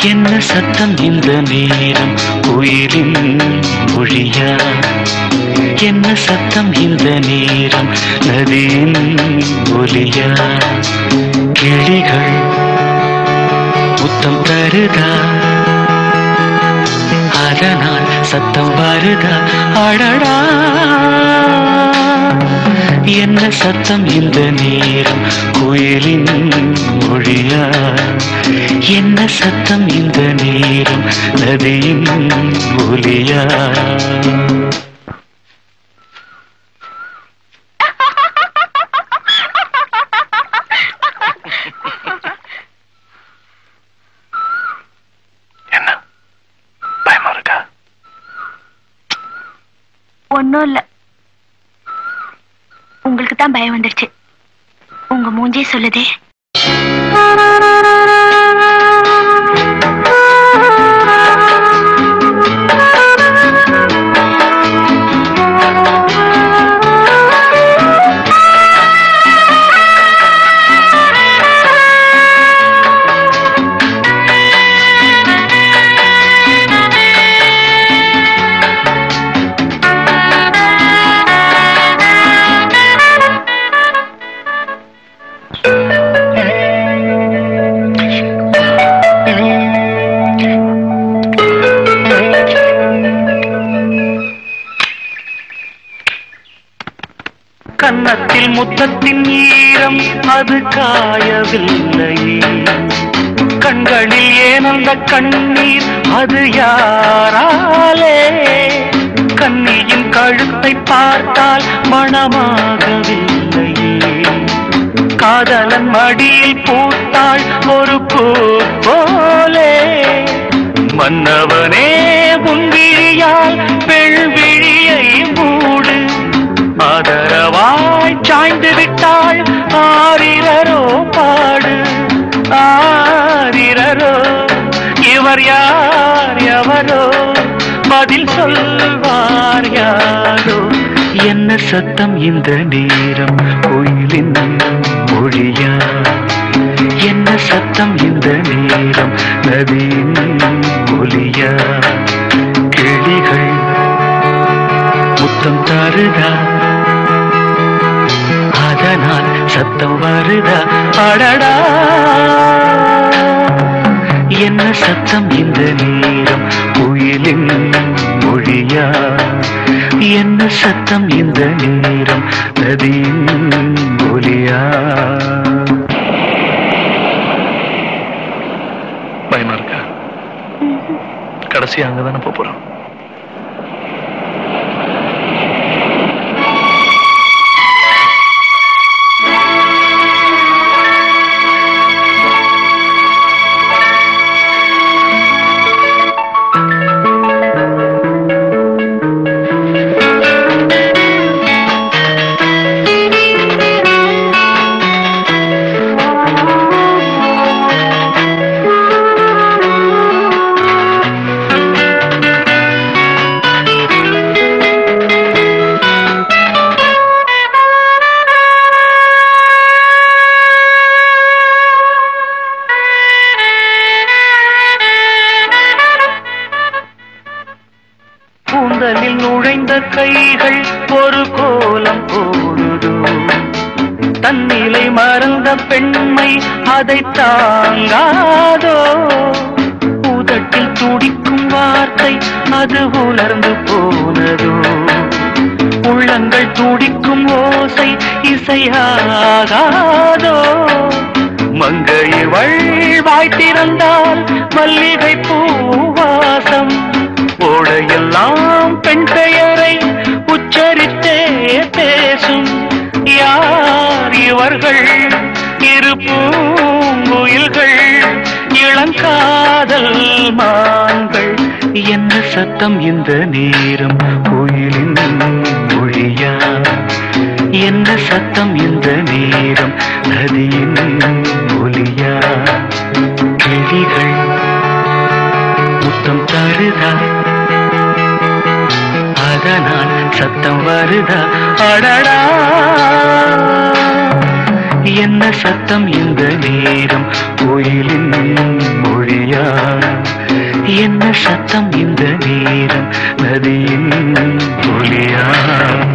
என்ன சத்தம் இந்த நேரம் குயிலின் மொழியா என்ன சத்தம் இந்த நேரம் நதியின் ஒலியா கிளிகள் முத்தம் தருதா அதனால் சத்தம் வருதா அடடா என்ன சத்தம் இந்த நேரம் குயிலின் மொழியா என்ன சத்தம் இந்த நேரம் நதியின் ஒலியா என்ன பயமா இருக்கா ஒன்னும் இல்ல உங்களுக்கு தான் பயம் வந்துருச்சு உங்க மூஞ்சே சொல்லுதே கன்னத்தில் முத்தத்தின் ஈரம் அது காயவில்லையே கண்களில் ஏன் அந்த கண்ணீர் அது யாராலே கண்ணியின் கழுத்தை பார்த்தால் மணமாகவில்லையே காதலன் மடியில் பூத்தாள் ஒரு பூ போலே மன்னவனே உன்விழியால் பெண்விழியை மூடு ஆதரவாய் சாய்ந்து விட்டாள் ஆரிரரோ பாடு ஆரிரரோ இவர் யார் எவரோ பதில் சொல்வார் யாரோ என்ன சத்தம் இந்த நேரம் கோயிலின் மொழியா என்ன சத்தம் இந்த நேரம் நதியின் ஒலியா கிளிகள் முத்தம் தருதா அதனால் சத்தம் வருதா அடடா என்ன சத்தம் இந்த நேரம் குயிலின் மொழியா என்ன சத்தம் இந்த நேரம் நதியின் ஒலியா பயமா இருக்கா கடைசி அங்கதானே போப் போறோம் கூந்தலில் நுழைந்த கைகள் ஒரு கோலம் போடுதோ தன்னிலை மறந்த பெண்மை அதை தாங்காதோ உதட்டில் துடிக்கும் வார்த்தை அது உலர்ந்து போனதோ உள்ளங்கள் துடிக்கும் ஓசை இசையாகாதோ மங்கை வாய் திறந்தால் மல்லிகை பூவாசம் ஓடையெல்லாம் பெண் பெயரை உச்சரித்தே பேசும் யார் இவர்கள் இரு பூங்குயில்கள் இளங்காதல் மான்கள் என்ன சத்தம் இந்த நேரம் கோயிலின் மொழியா என்ன சத்தம் இந்த நேரம் நதியின் ஒலியா கிளிகள் முத்தம் தருதா அதனால் சத்தம் வருதா அடடா என்ன சத்தம் இந்த நேரம் கோயிலின் மொழி மொழியா என்ன சத்தம் இந்த நேரம் நதியின் ஒளியா